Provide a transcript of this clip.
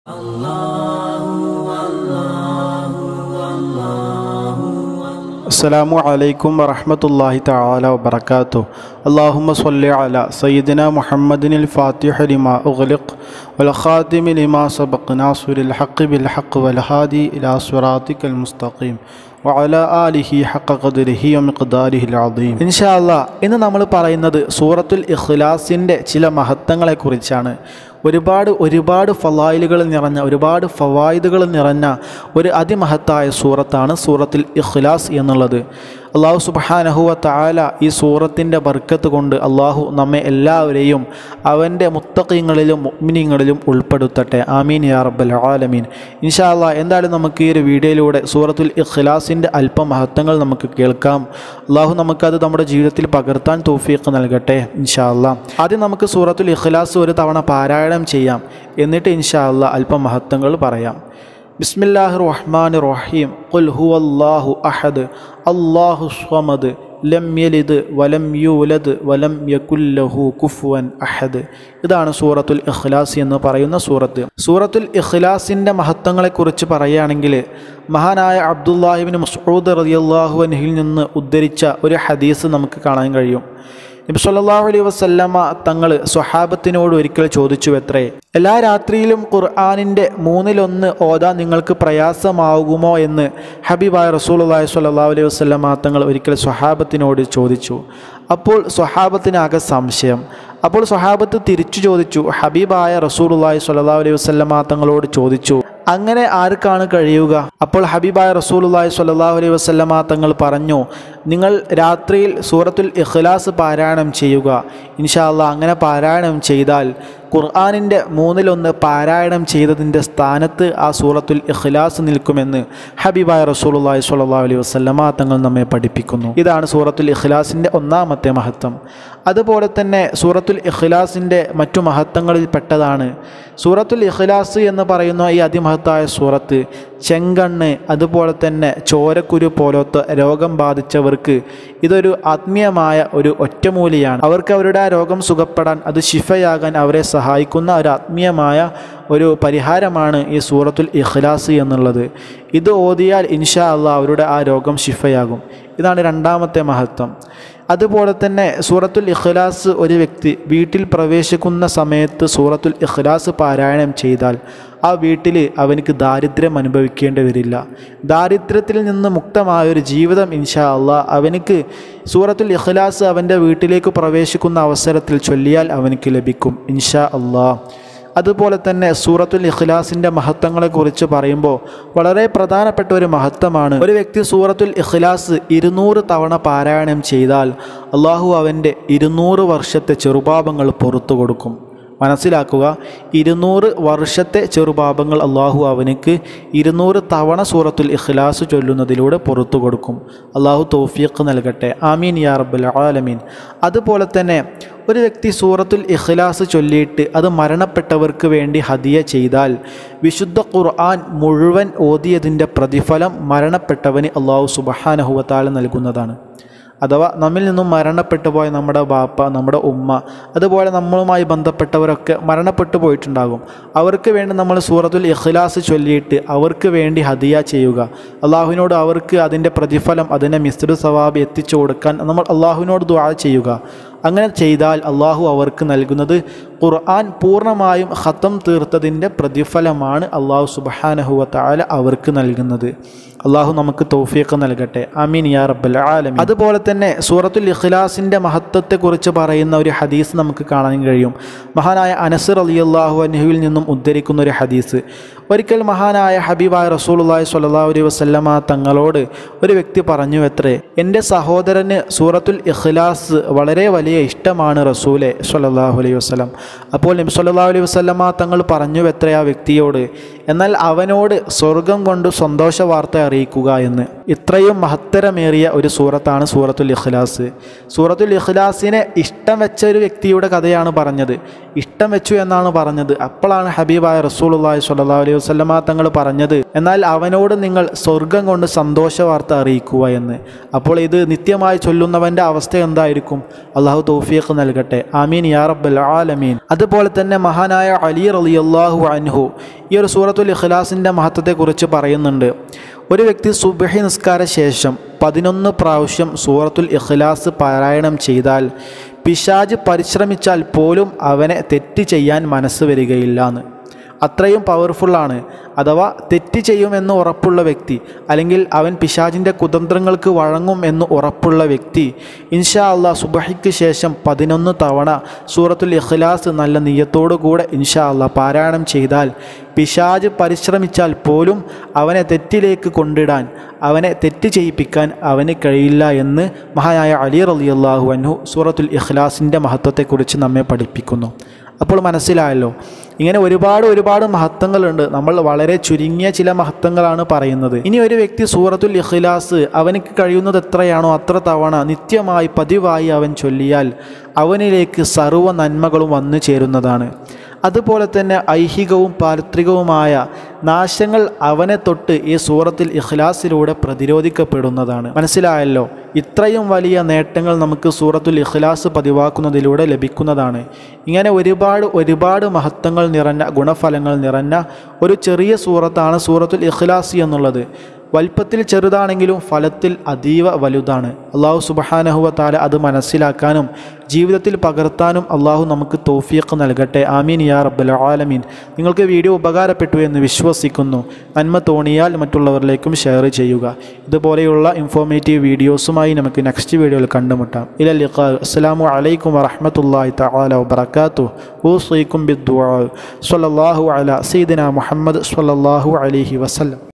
السلام عليكم ورحمة الله تعالى وبركاته اللهم صل على سيدنا محمد الفاتح لما أغلق والخاتم لما سبق ناصر الحق بالحق والهادي إلى صراطك المستقيم وعلى آله حق قدره ومقداره العظيم إن شاء الله ഇന്ന് നമ്മൾ പറയുന്നത് സൂറത്തുൽ ഇഖ്ലാസിൻ്റെ ചില മഹത്വങ്ങളെക്കുറിച്ചാണ് ഒരുപാട് ഒരുപാട് ഫലായിലുകൾ നിറഞ്ഞ ഒരുപാട് ഫവായിദുകൾ നിറഞ്ഞ ഒരു അതിമഹത്തായ സൂറത്താണ് സൂറത്തുൽ ഇഖ്ലാസ് എന്നുള്ളത് അള്ളാഹു സുബാനഹുവ താല ഈ സൂറത്തിൻ്റെ ബർക്കത്ത് കൊണ്ട് അള്ളാഹു നമ്മെ എല്ലാവരെയും അവൻ്റെ മുത്തക്കീങ്ങളിലും മുഗ്മിനിങ്ങളിലും ഉൾപ്പെടുത്തട്ടെ ആമീൻ യാ റബ്ബൽ ആലമീൻ ഇൻഷാ അള്ളാഹ് എന്തായാലും നമുക്ക് ഈ ഒരു വീഡിയോയിലൂടെ സൂറത്തുൽ ഇഖ്ലാസിൻ്റെ അല്പം മഹത്വങ്ങൾ നമുക്ക് കേൾക്കാം അള്ളാഹു നമുക്കത് നമ്മുടെ ജീവിതത്തിൽ പകർത്താൻ തോഫീഖ് നൽകട്ടെ ഇൻഷാ അള്ളാഹ് ആദ്യം നമുക്ക് സൂറത്തുൽ ഇഖ്ലാസ് ഒരു തവണ പാരായണം ചെയ്യാം എന്നിട്ട് ഇൻഷാ അള്ളാഹ് അല്പം മഹത്വങ്ങൾ പറയാം ബിസ്മില്ലാഹി റഹ്മാൻ റഹീം ഖുൽ ഹുവല്ലാഹു അഹദ് അല്ലാഹു സ്വമദ് ലം യലിദ് വലം യൂലദ് വലം യകുല്ലഹു കുഫുവൻ അഹദ് ഇതാണ് സൂറത്തുൽ ഇഖ്ലാസ് എന്ന് പറയുന്ന സൂറത്ത് സൂറത്തുൽ ഇഖ്ലാസിൻ്റെ മഹത്വങ്ങളെക്കുറിച്ച് പറയുകയാണെങ്കിൽ മഹാനായ അബ്ദുല്ലാഹിബിൻ മസ്ഊദ് റളിയല്ലാഹു അൻഹിൽ നിന്ന് ഉദ്ധരിച്ച ഒരു ഹദീസ് നമുക്ക് കാണാൻ കഴിയും നബി സല്ലല്ലാഹു അലൈഹി വസല്ലമ തങ്ങൾ സ്വഹാബത്തിനോട് ഒരിക്കൽ ചോദിച്ചു എത്രേ എല്ലാ രാത്രിയിലും ഖുർആാനിൻ്റെ മൂന്നിലൊന്ന് ഓതാൻ നിങ്ങൾക്ക് പ്രയാസമാകുമോ എന്ന് ഹബീബായ റസൂലുള്ളാഹി സ്വല്ലല്ലാഹു അലൈഹി വസല്ലമ തങ്ങൾ ഒരിക്കൽ സ്വഹാബത്തിനോട് ചോദിച്ചു അപ്പോൾ സ്വഹാബത്തിനാകെ സംശയം അപ്പോൾ സ്വഹാബത്ത് തിരിച്ചു ചോദിച്ചു ഹബീബായ റസൂലുള്ളാഹി സ്വല്ലല്ലാഹു അലൈഹി വസല്ലമ തങ്ങളോട് ചോദിച്ചു അങ്ങനെ ആർക്കാണ് കഴിയുക അപ്പോൾ ഹബീബായ റസൂലുള്ളാഹി സ്വല്ലല്ലാഹു അലൈഹി വസല്ലമ തങ്ങൾ പറഞ്ഞു നിങ്ങൾ രാത്രിയിൽ സൂറത്തുൽ ഇഖ്ലാസ് പാരായണം ചെയ്യുക ഇൻഷാ അള്ളാഹ് അങ്ങനെ പാരായണം ചെയ്താൽ ഖുർആാനിൻ്റെ മൂന്നിലൊന്ന് പാരായണം ചെയ്തതിൻ്റെ സ്ഥാനത്ത് ആ സൂറത്തുൽ ഇഖ്ലാസ് നിൽക്കുമെന്ന് ഹബീബായ റസൂലുള്ളാഹി സ്വല്ലല്ലാഹു അലൈഹി വസല്ലമ തങ്ങൾ നമ്മെ പഠിപ്പിക്കുന്നു ഇതാണ് സൂറത്തുൽ ഇഖ്ലാസിൻ്റെ ഒന്നാമത്തെ മഹത്വം അതുപോലെ തന്നെ സൂറത്തുൽ ഇഖ്ലാസിൻ്റെ മറ്റു മഹത്വങ്ങളിൽ പെട്ടതാണ് സൂറത്തുൽ ഇഖ്ലാസ് എന്ന് പറയുന്ന ഈ അതിമഹത്തായ സൂറത്ത് ചെങ്കണ്ണ് അതുപോലെ തന്നെ ചോരക്കുരു പോലത്തെ രോഗം ബാധിച്ചവർക്ക് ഇതൊരു ആത്മീയമായ ഒരു ഒറ്റമൂലിയാണ് അവർക്ക് അവരുടെ ആ രോഗം സുഖപ്പെടാൻ അത് ശിഫയാകാൻ അവരെ സഹായിക്കുന്ന ഒരു ആത്മീയമായ ഒരു പരിഹാരമാണ് ഈ സൂറത്തുൽ ഇഖ്ലാസ് എന്നുള്ളത് ഇത് ഓതിയാൽ ഇൻഷാ അള്ളാഹ് അവരുടെ ആ രോഗം ശിഫയാകും ഇതാണ് രണ്ടാമത്തെ മഹത്വം അതുപോലെ തന്നെ സൂറത്തുൽ ഇഖ്ലാസ് ഒരു വ്യക്തി വീട്ടിൽ പ്രവേശിക്കുന്ന സമയത്ത് സൂറത്തുൽ ഇഖ്ലാസ് പാരായണം ചെയ്താൽ ആ വീട്ടിൽ അവനക്ക് ദാരിദ്ര്യം അനുഭവിക്കേണ്ടി വരില്ല ദാരിദ്ര്യത്തിൽ നിന്ന് മുക്തമായ ഒരു ജീവിതം ഇൻഷാ അള്ളാഹ് അവനക്ക് സൂറത്തുൽ ഇഖ്ലാസ് അവൻ്റെ വീട്ടിലേക്ക് പ്രവേശിക്കുന്ന അവസരത്തിൽ ചൊല്ലിയാൽ അവനക്ക് ലഭിക്കും ഇൻഷാ അള്ളാഹ് അതുപോലെ തന്നെ സൂറത്തുൽ ഇഖ്ലാസിൻ്റെ മഹത്വങ്ങളെക്കുറിച്ച് പറയുമ്പോൾ വളരെ പ്രധാനപ്പെട്ട ഒരു മഹത്വമാണ് ഒരു വ്യക്തി സൂറത്തുൽ ഇഖ്ലാസ് ഇരുന്നൂറ് തവണ പാരായണം ചെയ്താൽ അള്ളാഹു അവൻ്റെ ഇരുന്നൂറ് വർഷത്തെ ചെറുപാപങ്ങൾ പുറത്തു കൊടുക്കും മനസ്സിലാക്കുക ഇരുന്നൂറ് വർഷത്തെ ചെറുപാപങ്ങൾ അള്ളാഹു അവനക്ക് ഇരുന്നൂറ് തവണ സൂറത്തുൽ ഇഖ്ലാസ് ചൊല്ലുന്നതിലൂടെ പുറത്തു കൊടുക്കും അള്ളാഹു തൗഫീഖ് നൽകട്ടെ ആമീൻ യാ റബ്ബുൽ ആലമീൻ അതുപോലെ തന്നെ ഒരു വ്യക്തി സൂറത്തുൽ ഇഖ്ലാസ് ചൊല്ലിയിട്ട് അത് മരണപ്പെട്ടവർക്ക് വേണ്ടി ഹദിയ ചെയ്താൽ വിശുദ്ധ ഖുർആൻ മുഴുവൻ ഓതിയതിൻ്റെ പ്രതിഫലം മരണപ്പെട്ടവന് അള്ളാഹു സുബഹാനഹുവത്താല നൽകുന്നതാണ് അഥവാ നമ്മിൽ നിന്നും മരണപ്പെട്ടു പോയ നമ്മുടെ ബാപ്പ നമ്മുടെ ഉമ്മ അതുപോലെ നമ്മളുമായി ബന്ധപ്പെട്ടവരൊക്കെ മരണപ്പെട്ടു പോയിട്ടുണ്ടാകും അവർക്ക് വേണ്ടി നമ്മൾ സൂറത്തുൽ ഇഖ്ലാസ് ചൊല്ലിയിട്ട് അവർക്ക് വേണ്ടി ഹദിയ ചെയ്യുക അള്ളാഹുവിനോട് അവർക്ക് അതിൻ്റെ പ്രതിഫലം അതിൻ്റെ മിസ്രു സവാബ് എത്തിച്ചു കൊടുക്കാൻ നമ്മൾ അള്ളാഹുവിനോട് ദുആ ചെയ്യുക അങ്ങനെ ചെയ്താൽ അള്ളാഹു അവർക്ക് നൽകുന്നത് ഖുർആൻ പൂർണ്ണമായും ഖത്തം തീർത്തതിൻ്റെ പ്രതിഫലമാണ് അള്ളാഹു സുബഹാനഹുവ താല അവർക്ക് നൽകുന്നത് അള്ളാഹു നമുക്ക് തൗഫീഖ് നൽകട്ടെ അമീൻ യാ റബ്ബൽ ആലമീൻ അതുപോലെ തന്നെ സൂറത്തുൽ ഇഖ്ലാസിൻ്റെ മഹത്വത്തെക്കുറിച്ച് പറയുന്ന ഒരു ഹദീസ് നമുക്ക് കാണാൻ കഴിയും മഹാനായ അനസർ അലി അള്ളാഹു അൻഹുവിൽ നിന്നും ഉദ്ധരിക്കുന്ന ഒരു ഹദീസ് ഒരിക്കൽ മഹാനായ ഹബീബായ റസൂലുള്ളാഹി സ്വല്ലല്ലാഹു അലൈഹി വസല്ലമ തങ്ങളോട് ഒരു വ്യക്തി പറഞ്ഞു എത്രേ എൻ്റെ സഹോദരന് സൂറത്തുൽ ഇഖ്ലാസ് വളരെ വലിയ ഇഷ്ടമാണ് റസൂലെ സ്വല്ലല്ലാഹു അലൈഹി വസല്ലം അപ്പോൾ നബി സ്വല്ലല്ലാഹു അലൈഹി വസല്ലമ തങ്ങൾ പറഞ്ഞു എത്രേ ആ വ്യക്തിയോട് എന്നാൽ അവനോട് സ്വർഗം കൊണ്ട് സന്തോഷ വാർത്ത അറിയിക്കുക എന്ന് ഇത്രയും മഹത്തരമേറിയ ഒരു സൂറത്താണ് സൂറത്തുൽ ഇഖ്ലാസ് സൂറത്തുൽ ഇഖ്ലാസിനെ ഇഷ്ടം വെച്ച ഒരു വ്യക്തിയുടെ കഥയാണ് പറഞ്ഞത് ഇഷ്ടം വെച്ചു എന്നാണ് പറഞ്ഞത് അപ്പോഴാണ് ഹബീബായ റസൂലുള്ളാഹി സ്വല്ലല്ലാഹു അലൈഹി വസല്ലമ തങ്ങൾ പറഞ്ഞത് എന്നാൽ അവനോട് നിങ്ങൾ സ്വർഗം കൊണ്ട് സന്തോഷ വാർത്ത അറിയിക്കുക എന്ന് അപ്പോൾ ഇത് നിത്യമായി ചൊല്ലുന്നവൻ്റെ അവസ്ഥ എന്തായിരിക്കും അള്ളാഹു തൗഫീഖ് നൽകട്ടെ ആമീൻ യാ റബ്ബൽ ആലമീൻ അതുപോലെ തന്നെ മഹാനായ അലി റളിയല്ലാഹു അൻഹു ഈ ഒരു സൂറത്തുൽ ഇഖ്ലാസിൻ്റെ മഹത്വത്തെക്കുറിച്ച് പറയുന്നുണ്ട് ഒരു വ്യക്തി സുബഹി നിസ്കാര ശേഷം പതിനൊന്ന് പ്രാവശ്യം സൂറത്തുൽ ഇഖ്ലാസ് പാരായണം ചെയ്താൽ പിശാജ് പരിശ്രമിച്ചാൽ പോലും അവനെ തെറ്റ് ചെയ്യാൻ മനസ്സ് വരികയില്ല എന്ന് അത്രയും പവർഫുള്ളാണ് അഥവാ തെറ്റ് ചെയ്യുമെന്ന് ഉറപ്പുള്ള വ്യക്തി അല്ലെങ്കിൽ അവൻ പിശാജിൻ്റെ കുതന്ത്രങ്ങൾക്ക് വഴങ്ങും എന്ന് ഉറപ്പുള്ള വ്യക്തി ഇൻഷാ അള്ളാ സുബഹിക്ക് ശേഷം പതിനൊന്ന് തവണ സൂറത്തുൽ ഇഖ്ലാസ് നല്ല നീയത്തോടു കൂടെ ഇൻഷാ അള്ളാ പാരായണം ചെയ്താൽ പിശാജ് പരിശ്രമിച്ചാൽ പോലും അവനെ തെറ്റിലേക്ക് കൊണ്ടിടാൻ അവനെ തെറ്റ് ചെയ്യിപ്പിക്കാൻ അവന് കഴിയില്ല എന്ന് മഹാനായ അലി റളിയല്ലാഹു അൻഹു സൂറത്തുൽ ഇഖ്ലാസിൻ്റെ മഹത്വത്തെക്കുറിച്ച് നമ്മെ പഠിപ്പിക്കുന്നു അപ്പോൾ മനസ്സിലായല്ലോ ഇങ്ങനെ ഒരുപാട് ഒരുപാട് മഹത്വങ്ങളുണ്ട് നമ്മൾ വളരെ ചുരുങ്ങിയ ചില മഹത്വങ്ങളാണ് പറയുന്നത് ഇനി ഒരു വ്യക്തി സൂറത്തുൽ ഇഖ്ലാസ് അവനിക്ക് കഴിയുന്നത് എത്രയാണോ അത്ര തവണ നിത്യമായി പതിവായി അവൻ ചൊല്ലിയാൽ അവനിലേക്ക് സർവ്വ നന്മകളും വന്നു ചേരുന്നതാണ് അതുപോലെ തന്നെ ഐഹികവും പാരിത്രികവുമായ നാശങ്ങൾ അവനെ തൊട്ട് ഈ സൂറത്തിൽ ഇഖ്ലാസിലൂടെ പ്രതിരോധിക്കപ്പെടുന്നതാണ് മനസ്സിലായല്ലോ ഇത്രയും വലിയ നേട്ടങ്ങൾ നമുക്ക് സൂറത്തുൽ ഇഖ്ലാസ് പതിവാക്കുന്നതിലൂടെ ലഭിക്കുന്നതാണ് ഇങ്ങനെ ഒരുപാട് ഒരുപാട് മഹത്വങ്ങൾ നിറഞ്ഞ ഗുണഫലങ്ങൾ നിറഞ്ഞ ഒരു ചെറിയ സൂറത്താണ് സൂറത്തുൽ ഇഖ്ലാസ് എന്നുള്ളത് വലിപ്പത്തിൽ ചെറുതാണെങ്കിലും ഫലത്തിൽ അതീവ വലുതാണ് അള്ളാഹു സുബഹാനഹുവ താല അത് മനസ്സിലാക്കാനും ജീവിതത്തിൽ പകർത്താനും അള്ളാഹു നമുക്ക് തോഫിയക്ക് നൽകട്ടെ ആമീൻ യാ റബ്ബൽ ആലമീൻ നിങ്ങൾക്ക് വീഡിയോ ഉപകാരപ്പെട്ടു എന്ന് വിശ്വസിക്കുന്നു നന്മ തോന്നിയാൽ മറ്റുള്ളവരിലേക്കും ഷെയർ ചെയ്യുക ഇതുപോലെയുള്ള ഇൻഫോർമേറ്റീവ് വീഡിയോസുമായി നമുക്ക് നെക്സ്റ്റ് വീഡിയോയിൽ കണ്ടുമുട്ടാം ഇല ലിഖാ അസ്സലാമു അലൈക്കും വറഹ്മത്തുള്ളാഹി തആല വബറകാതുഹു ഊസീക്കും ബിദ്ദുആ സ്വല്ലല്ലാഹു അലാ സയ്യിദിന മുഹമ്മദ് സ്വല്ലല്ലാഹു അലൈഹി വസല്ലം